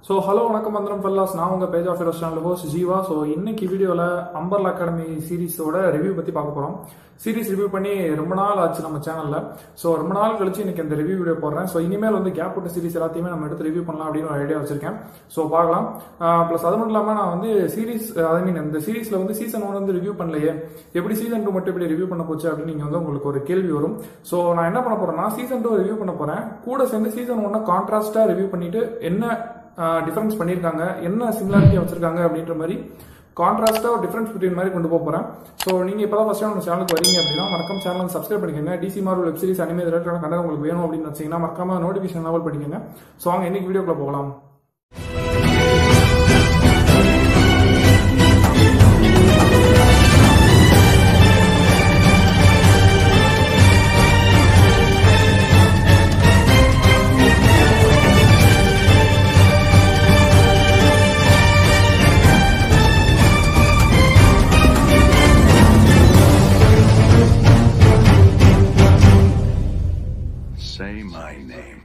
So hello வணக்கம் மந்திரம் fellas நான் உங்கள் page of channel host Jeeva so இன்னைக்கு வீடியோவில் அம்பர்லா அகாடமி சீரிஸோட ரிவ்யூ பற்றி பார்க்க போகிறோம் சீரிஸ் ரிவ்யூ பண்ணி ரொம்ப நாள் ஆச்சு நம்ம சேனலில் ஸோ ரொம்ப நாள் கழிச்சு இன்னைக்கு இந்த ரிவ்யூ வீடியோ போடுறேன் ஸோ இனிமேல் வந்து கேப் விட்ட சீரிஸ் எல்லாத்தையுமே நம்ம எடுத்து ரிவ்யூ பண்ணலாம் அப்படின்னு ஒரு ஐடியா வச்சிருக்கேன் ஸோ பார்க்கலாம் ப்ளஸ் அது மட்டும் இல்லாமல் நான் வந்து சீரிஸ் ஐ மீன் இந்த சீரிஸில் வந்து சீசன் ஒன் வந்து ரிவ்யூ பண்ணலையே எப்படி சீசன் டூ மட்டும் இப்படி ரிவ்யூ பண்ண போச்சு அப்படின்னு நீங்கள் வந்து உங்களுக்கு ஒரு கேள்வி வரும் ஸோ நான் என்ன பண்ண போறேன்னா சீசன் டூ ரிவ்யூ பண்ண போறேன் கூட சேர்ந்து சீசன் ஒன்னை கான்ட்ராஸ்டாக ரிவ்யூ பண்ணிட்டு என்ன டிஃபரன்ஸ் பண்ணியிருக்காங்க என்ன சிமிலாரிட்டியாக வச்சிருக்காங்க அப்படின்ற மாதிரி கான்ட்ராஸ்டாக ஒரு டிஃபரன்ஸ் பிட்வீன் மாதிரி கொண்டு போக போகிறேன் ஸோ நீங்கள் இப்போ தான் ஃபஸ்ட் நம்ம சேனலுக்கு வரீங்க அப்படின்னா மறக்காம சேனல் சப்ஸ்கிரைப் பண்ணிக்கோங்க DC Marvel web series anime ரிலேட்டடான கண்டென்ட் உங்களுக்கு வேணும் அப்படின்னு வச்சிங்கன்னா மறக்காம நோட்டிஃபிகேஷன் லெவல் பண்ணிக்கோங்க ஸோ வாங்க இன்னைக்கு வீடியோக்குள்ள போகலாம் Say my name.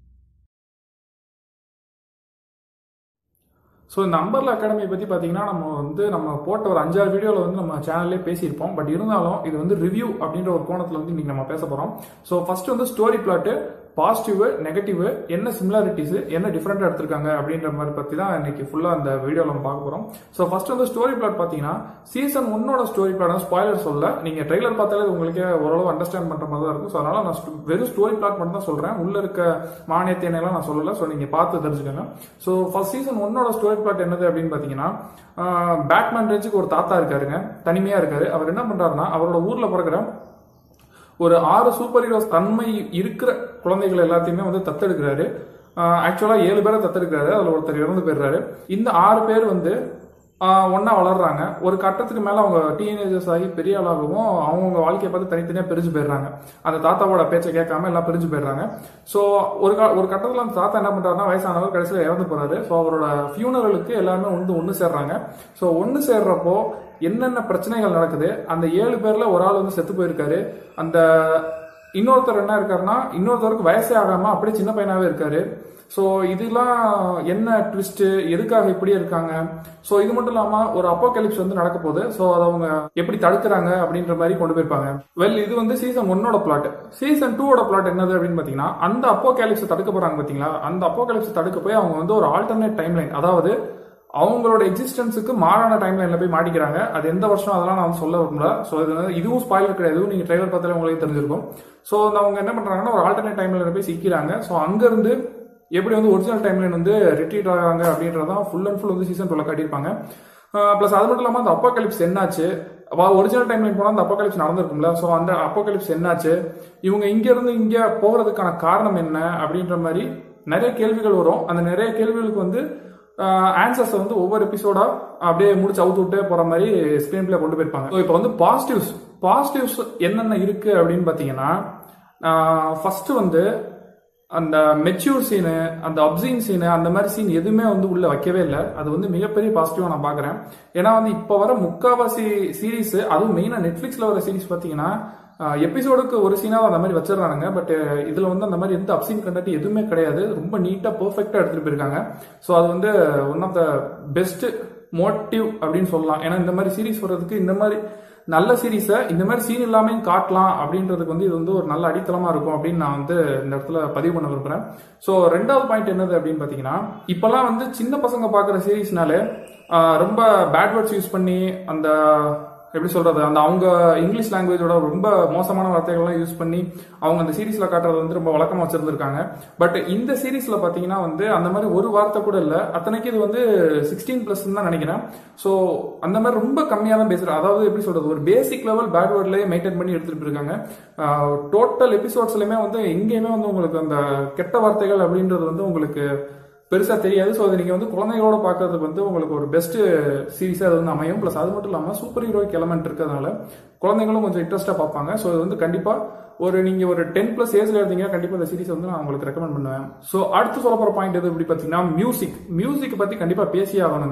ஸோ இந்த அம்பர்லா அகாடமி பற்றி பார்த்தீங்கன்னா நம்ம வந்து நம்ம போட்ட ஒரு அஞ்சாறு வீடியோவில் வந்து நம்ம சேனல்லே பேசியிருப்போம் பட் இருந்தாலும் இது வந்து ரிவ்யூ அப்படின்ற ஒரு கோணத்தில் வந்து இன்னைக்கு நம்ம பேச போகிறோம் ஸோ ஃபர்ஸ்ட் வந்து ஸ்டோரி பிளாட்டு பாசிட்டிவ் நெகட்டிவ் என்ன சிமிலாரிட்டிஸ் என்ன டிஃப்ரெண்டாக எடுத்திருக்காங்க அப்படின்ற மாதிரி பற்றி தான் இன்னைக்கு ஃபுல்லாக அந்த வீடியோவில் நம்ம பார்க்க போகிறோம் ஸோ ஃபர்ஸ்ட் வந்து ஸ்டோரி பிளாட் பார்த்தீங்கன்னா சீசன் ஒன்னோட ஸ்டோரி பிளாட் ஸ்பாய்லர் சொல்ல நீங்கள் ட்ரெய்லர் பார்த்தாலே இது உங்களுக்கே ஓரளவு அண்டர்ஸ்டாண்ட் பண்ணுற மாதிரி தான் இருக்கும் ஸோ அதனால நான் sto- வெறும் ஸ்டோரி பிளாட் மட்டும் தான் சொல்கிறேன் உள்ள இருக்க மானியத்தினையெல்லாம் நான் சொல்லலை ஸோ நீங்கள் பார்த்து தெரிஞ்சுக்கோங்க ஸோ ஃபர்ஸ்ட் சீசன் ஒன்னோட ஸ்டோரி பிளாட் என்னது அப்படின்னு பார்த்தீங்கன்னா பேட்மேன் ரேஞ்சுக்கு ஒரு தாத்தா இருக்காருங்க தனிமையாக இருக்காரு அவர் என்ன பண்ணுறாருன்னா அவரோட ஊரில் பிறக்கிற ஒரு ஆறு சூப்பர் ஹீரோஸ் தன்மை இருக்கிற குழந்தைகள் எல்லாத்தையுமே வந்து தத்தெடுக்கிறாரு ஆக்சுவலா ஏழு பேரை தத்தெடுக்கிறாரு அதுல ஒருத்தர் இறந்து போயிடுறாரு இந்த ஆறு பேர் வந்து ஒன்னா வளர்றாங்க ஒரு கட்டத்துக்கு மேல அவங்க டீனேஜர்ஸ் ஆகி பெரிய ஆளாகவும் அவங்கவுங்க வாழ்க்கையை பார்த்து தனித்தனியா பிரிஞ்சு போயிடுறாங்க அந்த தாத்தாவோட பேச்சை கேட்காம எல்லாம் பிரிஞ்சு போயிடுறாங்க ஸோ ஒரு கா- ஒரு கட்டத்துல அந்த தாத்தா என்ன பண்றாருன்னா வயசானவர் கடைசியில் இறந்து போறாரு ஸோ அவரோட ஃபியூனரலுக்கு எல்லாருமே வந்து ஒன்று சேர்றாங்க ஸோ ஒன்று சேர்றப்போ என்னென்ன பிரச்சனைகள் நடக்குது அந்த ஏழு பேர்ல ஒரு ஆள் வந்து செத்து போயிருக்காரு அந்த இன்னொருத்தர் என்ன இருக்காருன்னா இன்னொருத்தருக்கு வயசே ஆகாம அப்படியே சின்ன பையனாவே இருக்காரு ஸோ இதெல்லாம் என்ன ட்விஸ்ட் எதுக்காக இப்படியே இருக்காங்க ஸோ இது மட்டும் இல்லாம ஒரு அப்போகலிப்ஸ் வந்து நடக்க போகுது ஸோ அதை அவங்க எப்படி தடுக்கிறாங்க அப்படின்ற மாதிரி கொண்டு போயிருப்பாங்க வெல் இது வந்து சீசன் ஒன்னோட பிளாட் சீசன் டூவோட பிளாட் என்னது அப்படின்னு பாத்தீங்கன்னா அந்த அப்போகலிப்ஸை தடுக்க போறாங்க பாத்தீங்களா அந்த அப்போகலிப்ஸை தடுக்க போய் அவங்க வந்து ஒரு ஆல்டர்னேட் டைம்லைன் அதாவது அவங்களோட எக்ஸிஸ்டன்ஸுக்கு மாறான டைம்லைன்ல போய் மாட்டிக்கிறாங்க அது எந்த வருஷம் அதெல்லாம் நான் வந்து சொல்ல விரும்பல ஸோ இது வந்து இதுவும் ஸ்பாயிலர் கிடையாது நீங்க ட்ரைலர் பார்த்தாலே உங்களுக்கு தெரிஞ்சிருக்கும் ஸோ அவங்க என்ன பண்றாங்கன்னா ஒரு ஆல்டர்னேட் டைம்லைன் போய் சிக்கிறாங்க ஸோ அங்க இருந்து எப்படி வந்து ஒரிஜினல் டைம்லைன் வந்து ரிட்ரீட் ஆகிறாங்க அப்படின்றதான் ஃபுல் அண்ட் ஃபுல் வந்து சீசன் டுவெல் காட்டியிருப்பாங்க ப்ளஸ் அது மட்டும் இல்லாமல் அந்த அப்போகலிப்ஸ் என்னாச்சு ஒரிஜினல் டைம்லைன் போனால் அந்த அப்போகலிப்ஸ் நடந்திருக்கும்ல ஸோ அந்த அப்போகலிப்ஸ் என்னாச்சு இவங்க இங்க இருந்து இங்க போகிறதுக்கான காரணம் என்ன அப்படின்ற மாதிரி நிறைய கேள்விகள் வரும் அந்த நிறைய கேள்விகளுக்கு வந்து ஆன்சர்ஸ் வந்து ஒவ்வொரு எபிசோடா அப்படியே முடிச்சு அவுத்து விட்டே போற மாதிரி ஸ்கிரீன் பிளே கொண்டு போயிருப்பாங்க ஸோ இப்போ வந்து பாசிட்டிவ்ஸ் பாசிட்டிவ்ஸ் என்னென்ன இருக்கு அப்படின்னு பார்த்தீங்கன்னா ஃபர்ஸ்ட் வந்து அந்த மெச்சூர் சீனு அந்த அப்சீன் சீனு அந்த மாதிரி சீன் எதுவுமே வந்து உள்ள வைக்கவே இல்லை அது வந்து மிகப்பெரிய பாசிட்டிவா நான் பாக்குறேன் ஏன்னா வந்து இப்போ வர முக்காவாசி சீரிஸ் அதுவும் மெயினா நெட்ஃபிளிக்ஸ்ல வர சீரிஸ் பாத்தீங்கன்னா எபிசோடுக்கு ஒரு சீனாவை அந்த மாதிரி வச்சிடறானுங்க பட் இதுல வந்து அந்த மாதிரி எந்த அப்சீன் கண்டக்ட் எதுவுமே கிடையாது ரொம்ப நீட்டா பெர்ஃபெக்டா எடுத்துட்டு போயிருக்காங்க ஸோ அது வந்து one of the best motive அப்படின்னு சொல்லலாம் ஏன்னா இந்த மாதிரி சீரிஸ் வர்றதுக்கு இந்த மாதிரி நல்ல சீரிஸை இந்த மாதிரி சீன் இல்லாமையும் காட்டலாம் அப்படின்றதுக்கு வந்து இது வந்து ஒரு நல்ல அடித்தளமா இருக்கும் அப்படின்னு நான் வந்து இந்த இடத்துல பதிவு பண்ண விரும்புறேன் ஸோ ரெண்டாவது பாயிண்ட் என்னது அப்படின்னு பார்த்தீங்கன்னா இப்பெல்லாம் வந்து சின்ன பசங்க பார்க்குற சீரீஸ்னாலே ரொம்ப பேட் வேர்ட்ஸ் யூஸ் பண்ணி அந்த எப்படி சொல்றது அந்த அவங்க இங்கிலீஷ் லாங்குவேஜோட ரொம்ப மோசமான வார்த்தைகள்லாம் யூஸ் பண்ணி அவங்க அந்த சீரீஸ்ல காட்டுறது வந்து ரொம்ப வழக்கமா வச்சிருந்திருக்காங்க பட் இந்த சீரீஸ்ல பாத்தீங்கன்னா வந்து அந்த மாதிரி ஒரு வார்த்தை கூட இல்ல அத்தனைக்கு இது வந்து சிக்ஸ்டீன் பிளஸ் தான் நினைக்கிறேன் ஸோ அந்த மாதிரி ரொம்ப கம்மியா தான் பேசுறேன் அதாவது எப்படி சொல்றது ஒரு பேசிக் லெவல் பேட் வேர்ட்லயே மெயின்டைன் பண்ணி எடுத்துட்டு இருக்காங்க டோட்டல் எபிசோட்ஸ்லயுமே வந்து எங்கேயுமே வந்து உங்களுக்கு அந்த கெட்ட வார்த்தைகள் அப்படின்றது வந்து உங்களுக்கு பெருசா தெரியாது ஸோ அதை நீங்க வந்து குழந்தைகளோட பார்க்கறதுக்கு வந்து உங்களுக்கு ஒரு பெஸ்ட் சீரிஸா அது வந்து அமையும் ப்ளஸ் அது மட்டும் இல்லாம சூப்பர் ஹீரோயிக் எலமெண்ட் இருக்கிறதுனால குழந்தைங்களும் கொஞ்சம் இன்ட்ரெஸ்டா பார்ப்பாங்க ஸோ இது வந்து கண்டிப்பா ஒரு நீங்க ஒரு டென் பிளஸ் ஏஜ்ல இருந்தீங்கன்னா கண்டிப்பா இந்த சீரிஸ் வந்து நான் உங்களுக்கு ரெக்கமெண்ட் பண்ணுவேன் ஸோ அடுத்து சொல்ல போற பாயிண்ட் எது எப்படி பாத்தீங்கன்னா மியூசிக் மியூசிக் பத்தி கண்டிப்பா பேசியே ஆகணுங்க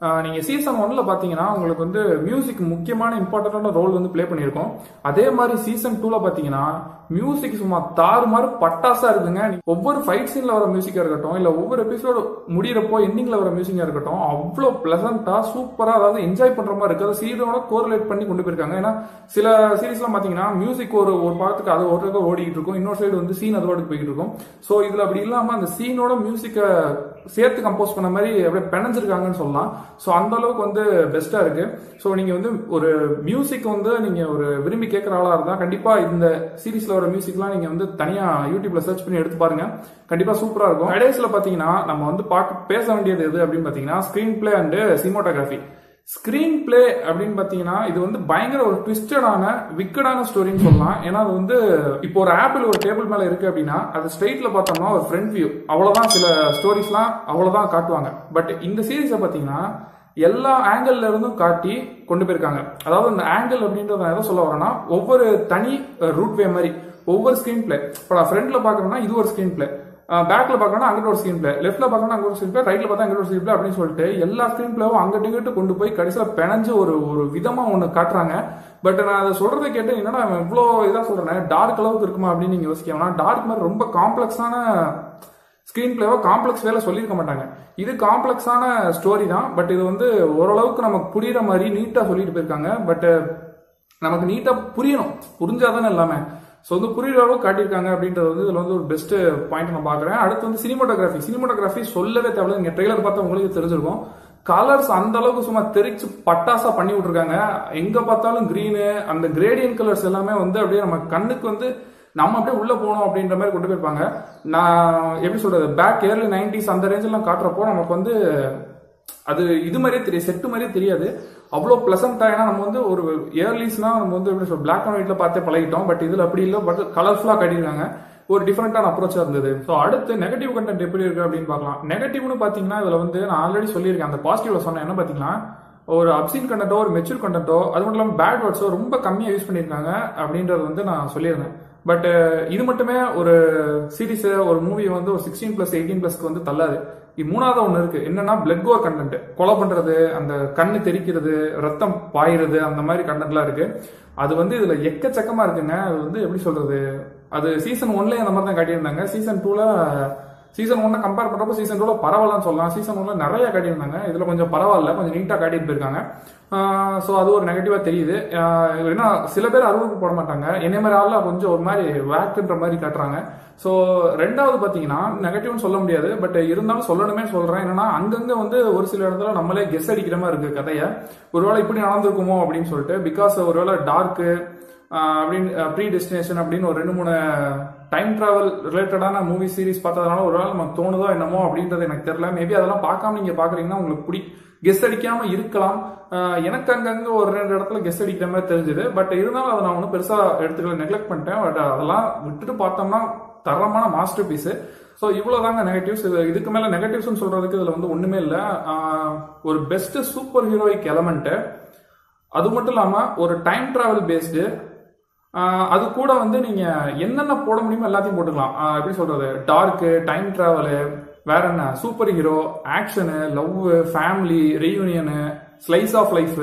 ஆஹ் நீங்க சீசன் ஒன்ல பாத்தீங்கன்னா உங்களுக்கு வந்து மியூசிக் முக்கியமான இம்பார்ட்டன்டான ரோல் வந்து ப்ளே பண்ணியிருக்கோம் அதே மாதிரி சீசன் டூல பாத்தீங்கன்னா மியூசிக் சும்மா தாறுமாறு பட்டாசா இருக்குங்க நீ- ஒவ்வொரு ஃபைட் சீன்ல வர மியூசிக்கா இருக்கட்டும் இல்ல ஒவ்வொரு எபிசோடு முடியிறப்போ எண்டிங்ல வர மியூசிக்கா இருக்கட்டும் அவ்வளோ பிளசண்டா சூப்பரா அதாவது என்ஜாய் பண்ற மாதிரி இருக்கு அதை சீரோட கோரிலேட் பண்ணி கொண்டு போயிருக்காங்க ஏன்னா சில சீரிஸ்லாம் பாத்தீங்கன்னா மியூசிக் ஒரு ஒரு பாகத்துக்கு அது ஒரு பக்கம் ஓடிக்கிட்டு இருக்கும் இன்னொரு சைடு வந்து சீன் அதோட போய்கிட்டு இருக்கும் ஸோ இதுல அப்படி இல்லாம அந்த சீனோட மியூசிக்கை சேர்த்து கம்போஸ் பண்ண மாதிரி அப்படியே பிணைஞ்சிருக்காங்கன்னு சொல்லலாம் ஸோ அந்த அளவுக்கு வந்து பெஸ்டா இருக்கு ஸோ நீங்க வந்து ஒரு மியூசிக் வந்து நீங்க ஒரு விரும்பி கேட்குற ஆளா இருந்தா கண்டிப்பா இந்த சீரிஸ்ல வர மியூசிக்லாம் நீங்க வந்து தனியா யூடியூப்ல சர்ச் பண்ணி எடுத்து பாருங்க கண்டிப்பா சூப்பரா இருக்கும் கடைசியில பாத்தீங்கன்னா நம்ம வந்து பார்க்க பேச வேண்டியது எது அப்படின்னு பாத்தீங்கன்னா screen play and cinematography screen play அப்படின்னு பாத்தீங்கன்னா இது வந்து பயங்கர ஒரு ட்விஸ்டடான விக்கடான ஸ்டோரின்னு சொல்லலாம் ஏன்னா அது வந்து இப்போ ஒரு ஆப்பிள் ஒரு டேபிள் மேல இருக்கு அப்படின்னா அது ஸ்ட்ரெயிட்ல பார்த்தோம்னா ஒரு ஃப்ரண்ட் வியூ அவ்வளவுதான் சில ஸ்டோரிஸ்லாம் அவ்வளவுதான் காட்டுவாங்க பட் இந்த சீரீஸை பாத்தீங்கன்னா எல்லா ஆங்கிள் இருந்தும் காட்டி கொண்டு போயிருக்காங்க அதாவது இந்த ஆங்கிள் அப்படின்றத நான் எதை சொல்ல வரேன்னா ஒவ்வொரு தனி ரூட் வே மாதிரி ஒவ்வொரு ஸ்கிரீன் பிளே இப்போ நான் ஃப்ரண்ட்ல பாக்குறேன்னா இது ஒரு ஸ்கிரீன் பிளே பேக்ல பார்க்கணும் அங்கிட்ட ஒரு ஸ்கிரீன் பிளே லெஃப்ட்ல பார்க்கணும் அங்க ஒரு ஸ்கிரீன் பிளே ரைட்ல பார்த்தா அங்கிட்ட ஒரு ஸ்கிரீன் பிளே அப்படின்னு சொல்லிட்டு எல்லா ஸ்கிரீன் பிளேவும் அங்கிட்ட இங்கிட்ட கொண்டு போய் கடைசியில பிணைஞ்சு ஒரு ஒரு விதமா ஒண்ணு காட்டுறாங்க பட் நான் அதை சொல்றதை கேட்டு என்னடா அவன் இவ்வளோ இதா சொல்றேன் டார்க் அளவுக்கு இருக்குமா அப்படின்னு நீங்க யோசிக்கலாம் டார்க் மாதிரி ரொம்ப காம்ப்ளெக்ஸான ஸ்கிரீன் பிளேவோ காம்ப்ளெக்ஸ் வேலை சொல்லியிருக்க மாட்டாங்க இது காம்ப்ளெக்ஸான ஸ்டோரி தான் பட் இது வந்து ஓரளவுக்கு நமக்கு புரியுற மாதிரி நீட்டா சொல்லிட்டு போயிருக்காங்க பட் நமக்கு நீட்டா புரியணும் புரிஞ்சாதானே எல்லாமே ஸோ வந்து புரியுற அளவுக்கு காட்டியிருக்காங்க அப்படின்றது வந்து இதுல வந்து ஒரு பெஸ்ட் பாயிண்ட் நான் பாக்குறேன் அடுத்து வந்து சினிமோட்டோகிராஃபி சினிமோட்டோகிராஃபி சொல்லவே தேவையில்ல நீங்க ட்ரெய்லர் பார்த்தா உங்களுக்கு தெரிஞ்சிருக்கும் கலர்ஸ் அந்த அளவுக்கு சும்மா தெரிச்சு பட்டாசா பண்ணி விட்டுருக்காங்க எங்க பார்த்தாலும் கிரீனு அந்த கிரேடியன் கலர்ஸ் எல்லாமே வந்து அப்படியே நம்ம கண்ணுக்கு வந்து நம்ம அப்படியே உள்ள போகணும் அப்படின்ற மாதிரி கொண்டு போயிருப்பாங்க நான் எப்படி சொல்றது பேக் ஏர்லி நைன்டிஸ் அந்த ரேஞ்செல்லாம் காட்டுறப்போ நமக்கு வந்து அது இது மாதிரியே தெரியும் செட்டு மாதிரியே தெரியாது அவ்வளோ பிளசண்டா ஏன்னா நம்ம வந்து ஒரு இயர்லிஸ்னா நம்ம வந்து எப்படி சொல்ற பிளாக் அண்ட் ஒயிட்ல பார்த்தே பழகிட்டோம் பட் இதுல அப்படி இல்லை பட் கலர்ஃபுல்லா காட்டியிருக்காங்க ஒரு டிஃபரெண்டான அப்ரோச்சா இருந்தது ஸோ அடுத்து நெகட்டிவ் கண்டென்ட் எப்படி இருக்கு அப்படின்னு பார்க்கலாம் நெகட்டிவ்னு பாத்தீங்கன்னா இதுல வந்து நான் ஆல்ரெடி சொல்லியிருக்கேன் அந்த பாசிட்டிவ்ல சொன்னேன் என்ன பாத்தீங்கன்னா ஒரு அப்சீன் கண்டென்ட்டோ ஒரு மெச்சூர் கண்டென்ட்டோ அது மட்டும் இல்லாமல் பேட் வேர்ட்ஸோ ரொம்ப கம்மியாக யூஸ் பண்ணியிருக்காங்க அப்படின்றது வந்து நான் சொல்லியிருந்தேன் பட் இது மட்டுமே ஒரு சீரிஸ் ஒரு மூவி வந்து ஒரு சிக்ஸ்டீன் பிளஸ் எயிட்டீன் பிளஸ்க்கு வந்து தள்ளாது இது மூணாவது ஒன்று இருக்கு என்னன்னா பிளட் கோர் கண்டென்ட் கொலை பண்றது அந்த கண்ணு தெரிக்கிறது ரத்தம் பாயிறது அந்த மாதிரி கண்டென்ட்லாம் இருக்கு அது வந்து இதுல எக்கச்சக்கமா இருக்குங்க அது வந்து எப்படி சொல்றது அது சீசன் ஒன்லயே அந்த மாதிரி தான் காட்டியிருந்தாங்க சீசன் டூல சீசன் ஒன்னை கம்பேர் பண்றப்போ சீசன் டூல பரவாயில்லன்னு சொல்லலாம் சீசன் ஒன்ல நிறைய காட்டியிருந்தாங்க இதுல கொஞ்சம் பரவாயில்ல கொஞ்சம் நீட்டா காட்டிட்டு போயிருக்காங்க ஸோ அது ஒரு நெகட்டிவா தெரியுது ஆஹ் ஏன்னா சில பேர் அறுவருக்கு போட மாட்டாங்க என்னை மாதிரி ஆள்லாம் கொஞ்சம் ஒரு மாதிரி வேக்குன்ற மாதிரி காட்டுறாங்க ஸோ ரெண்டாவது பார்த்தீங்கன்னா நெகட்டிவ்னு சொல்ல முடியாது பட் இருந்தாலும் சொல்லணுமே சொல்றேன் என்னன்னா அங்கங்க வந்து ஒரு சில இடத்துல நம்மளே கெஸ் அடிக்கிற மாதிரி இருக்கு கதையை ஒருவேளை இப்படி நடந்திருக்குமோ அப்படின்னு சொல்லிட்டு பிகாஸ் ஒருவேளை டார்க்கு அப்படின்னு ப்ரீ டெஸ்டினேஷன் அப்படின்னு ஒரு ரெண்டு மூணு டைம் டிராவல் ரிலேட்டடான மூவி சீரிஸ் பார்த்ததுனால ஒரு வேளை நமக்கு தோணுதோ என்னமோ அப்படின்றது எனக்கு தெரியல மேபி அதெல்லாம் பார்க்காம நீங்க பாக்குறீங்கன்னா உங்களுக்கு பிடி கெஸ் அடிக்காம இருக்கலாம் ஆஹ் எனக்கு அங்கங்க ஒரு ரெண்டு இடத்துல கெஸ் அடிக்கிற மாதிரி தெரிஞ்சுது பட் இருந்தாலும் அதை நான் ஒன்றும் பெருசா எடுத்துக்கல நெக்லெக்ட் பண்ணிட்டேன் பட் அதெல்லாம் விட்டுட்டு பார்த்தோம்னா தரமான மாஸ்டர் பீஸ் ஸோ இவ்வளோதாங்க நெகட்டிவ்ஸ் இதுக்கு மேல நெகட்டிவ்ஸ்னு சொல்றதுக்கு இதுல வந்து ஒண்ணுமே இல்லை ஒரு பெஸ்ட் சூப்பர் ஹீரோயிக் எலமெண்ட் அது மட்டும் இல்லாம ஒரு டைம் டிராவல் பேஸ்டு அது கூட வந்து நீங்க என்னென்ன போட முடியுமோ எல்லாத்தையும் போட்டுக்கலாம் ஆஹ் எப்படி சொல்றது டார்க்கு டைம் டிராவலு வேற என்ன super hero action love family reunion slice of life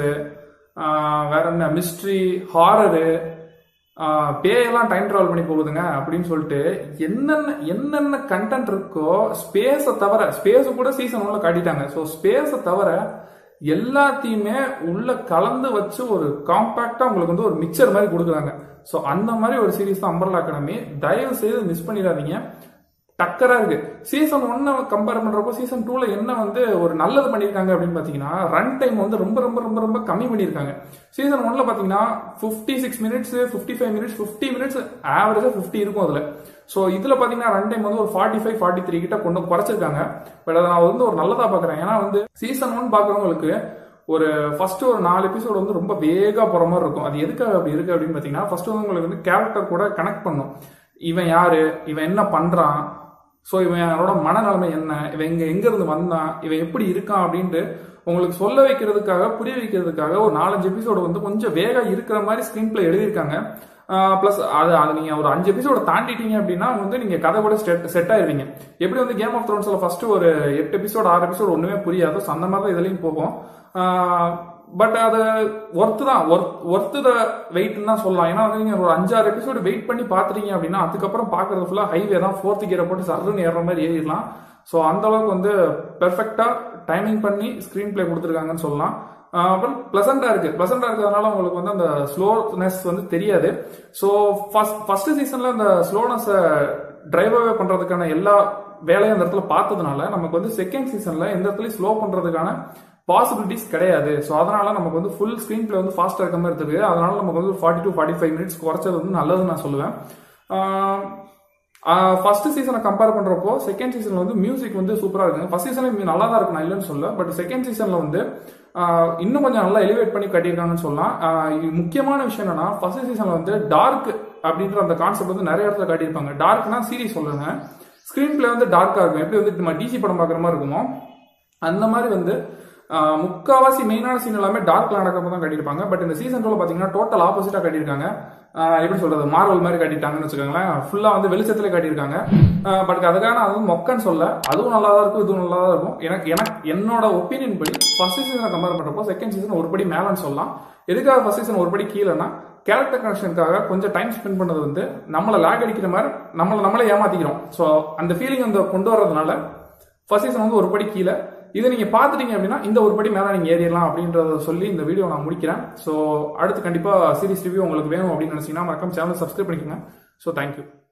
வேற என்ன மிஸ்ட்ரி ஹாரரு பேயெல்லாம் டைம் டிராவல் பண்ணி போகுதுங்க அப்படின்னு சொல்லிட்டு என்னென்ன என்னென்ன கண்டென்ட் இருக்கோ ஸ்பேஸை தவிர ஸ்பேஸ் கூட சீசன் ஒன்ல காட்டிட்டாங்க ஸோ ஸ்பேஸை தவிர எல்லாத்தையுமே உள்ள கலந்து வச்சு ஒரு காம்பாக்டா உங்களுக்கு வந்து ஒரு மிக்சர் மாதிரி கொடுக்குறாங்க ஸோ அந்த மாதிரி ஒரு சீரிஸ் தான் அம்பர்லா அகாடமி தயவு செய்து மிஸ் பண்ணிடாதீங்க டக்கரா இருக்கு சீசன் ஒன்னை கம்பேர் பண்றப்போ சீசன் டூல என்ன வந்து ஒரு நல்லது பண்ணிருக்காங்க அப்படின்னு பாத்தீங்கன்னா ரன் டைம் வந்து ரொம்ப ரொம்ப ரொம்ப ரொம்ப கம்மி பண்ணிருக்காங்க சீசன் ஒன்ல பாத்தீங்கன்னா fifty six minutes fifty five minutes fifty minutes ஆவரேஜா பிப்டி இருக்கும் அதுல ஸோ இதுல பாத்தீங்கன்னா ரன் டைம் வந்து ஒரு ஃபார்ட்டி ஃபைவ் ஃபார்ட்டி த்ரீ கிட்ட கொண்டு குறைச்சிருக்காங்க பட் அதை நான் வந்து ஒரு நல்லதா பாக்குறேன் ஏன்னா வந்து சீசன் ஒன் பாக்குறவங்களுக்கு ஒரு ஃபர்ஸ்ட் ஒரு நாலு எபிசோடு வந்து ரொம்ப வேகா போற மாதிரி இருக்கும் அது எதுக்காக அப்படி இருக்கு அப்படின்னு பாத்தீங்கன்னா ஃபர்ஸ்ட் வந்து உங்களுக்கு வந்து கேரக்டர் கூட கனெக்ட் பண்ணும் இவன் யாரு இவன் என்ன பண்றான் ஸோ இவனோட மனநிலைமை என்ன இவன் எங்க எங்க இருந்து வந்தான் இவன் எப்படி இருக்கான் அப்படின்ட்டு உங்களுக்கு சொல்ல வைக்கிறதுக்காக புரிய வைக்கிறதுக்காக ஒரு நாலஞ்சு எபிசோடு வந்து கொஞ்சம் வேக இருக்கிற மாதிரி ஸ்கிரீன் பிளே எழுதியிருக்காங்க ப்ளஸ் அது அது நீங்க ஒரு அஞ்சு எபிசோட தாண்டிட்டீங்க அப்படின்னா வந்து நீங்க கதை கூட செட் ஆயிருவீங்க எப்படி வந்து கேம் ஆஃப் த்ரோன்ஸ்ல ஃபர்ஸ்ட் ஒரு எட்டு எபிசோட் ஆறு எபிசோட் ஒண்ணுமே புரியாது ஸோ அந்த மாதிரி தான் இதுலயும் போகும் பட் அது ஒர்த்து தான் ஒர்த்து த வெயிட்னு தான் சொல்லலாம் ஏன்னா வந்து நீங்க ஒரு அஞ்சாறு எபிசோடு வெயிட் பண்ணி பாத்துறீங்க அப்படின்னா அதுக்கப்புறம் பாக்குறது ஃபுல்லா ஹைவே தான் ஃபோர்த்து கியரை போட்டு சர்ன்னு ஏறுற மாதிரி ஏறிடலாம் ஸோ அந்த அளவுக்கு வந்து பெர்ஃபெக்டா டைமிங் பண்ணி ஸ்கிரீன் பிளே கொடுத்துருக்காங்கன்னு சொல்லலாம் ஆஹ் அப்புறம் பிளசண்டா இருக்கு பிளசண்டா இருக்கிறதுனால உங்களுக்கு வந்து அந்த ஸ்லோனஸ் வந்து தெரியாது ஸோ ஃபர்ஸ்ட் ஃபர்ஸ்ட் சீசன்ல அந்த ஸ்லோனஸ் டிரைவ் பண்றதுக்கான எல்லா வேலையும் அந்த இடத்துல பார்த்ததுனால நமக்கு வந்து செகண்ட் சீசன்ல எந்த இடத்துலயும் ஸ்லோ பண்றதுக்கான பாசிபிலிட்டிஸ் கிடையாது ஸோ அதனால நமக்கு வந்து ஃபுல் ஸ்க்ரீன் பிளே வந்து ஃபாஸ்டா இருக்க மாதிரி இருக்கு அதனால நமக்கு வந்து forty two forty five minutes குறைச்சது வந்து நல்லதுன்னு நான் சொல்லுவேன் ஃபர்ஸ்ட் சீசனை கம்பேர் பண்றப்போ செகண்ட் சீசன்ல வந்து மியூசிக் வந்து சூப்பரா இருக்குங்க ஃபர்ஸ்ட் சீசன்ல நல்லா தான் இருக்கு நான் இல்லைன்னு சொல்ல பட் செகண்ட் சீசன்ல வந்து ஆஹ் இன்னும் கொஞ்சம் நல்லா எலிவேட் பண்ணி கட்டியிருக்காங்கன்னு சொல்லலாம் ஆஹ் இது முக்கியமான விஷயம் என்னன்னா ஃபர்ஸ்ட் சீசன்ல வந்து டார்க் அப்படின்ற அந்த கான்செப்ட் வந்து நிறைய இடத்துல காட்டியிருப்பாங்க டார்க்னா சீரிஸ் சொல்லுங்க ஸ்கிரீன் பிளே வந்து டார்க்கா இருக்கும் எப்படி வந்து நம்ம டிசி படம் பார்க்குற மாதிரி இருக்குமோ அந்த மாதிரி வந்து ஆஹ் முக்காவாசி மெயினான சீன் எல்லாமே டார்க்ல நடக்கிறப்ப தான் கட்டியிருப்பாங்க பட் இந்த சீசன் டூல பாத்தீங்கன்னா டோட்டல் ஆப்போசிட்டா கட்டியிருக்காங்க ஆஹ் எப்படி சொல்றது மார்வல் மாதிரி கட்டிட்டாங்கன்னு வச்சுக்கோங்களேன் ஃபுல்லா வந்து வெளிச்சத்துல கட்டியிருக்காங்க பட் அதுக்கான அது வந்து மொக்கன்னு சொல்ல அதுவும் நல்லா தான் இருக்கும் இதுவும் நல்லா தான் இருக்கும் எனக்கு எனக்கு என்னோட ஒப்பீனியன் படி ஃபர்ஸ்ட் சீசனை கம்பேர் பண்றப்போ செகண்ட் சீசன் ஒரு படி மேலன்னு சொல்லலாம் எதுக்காக ஃபர்ஸ்ட் சீசன் ஒரு படி கீழேனா கேரக்டர் கனெக்ஷனுக்காக கொஞ்சம் டைம் ஸ்பெண்ட் பண்ணது வந்து நம்மளை லேக் அடிக்கிற மாதிரி நம்மளை நம்மளே ஏமாத்திக்கிறோம் ஸோ அந்த ஃபீலிங் வந்து கொண்டு வரதுனால ஃபர்ஸ்ட் சீசன் வந்து ஒரு படி கீழே இதை நீங்க பாத்துட்டீங்க அப்படின்னா இந்த ஒரு படி மேல நீங்க ஏறிடலாம் அப்படின்றத சொல்லி இந்த வீடியோ நான் முடிக்கிறேன் ஸோ அடுத்து கண்டிப்பா சீரிஸ் ரிவ்யூ உங்களுக்கு வேணும் அப்படின்னு நினைச்சீங்கன்னா மறக்காம சேனல் சப்ஸ்கிரைப் பண்ணிக்கோங்க ஸோ தேங்க்யூ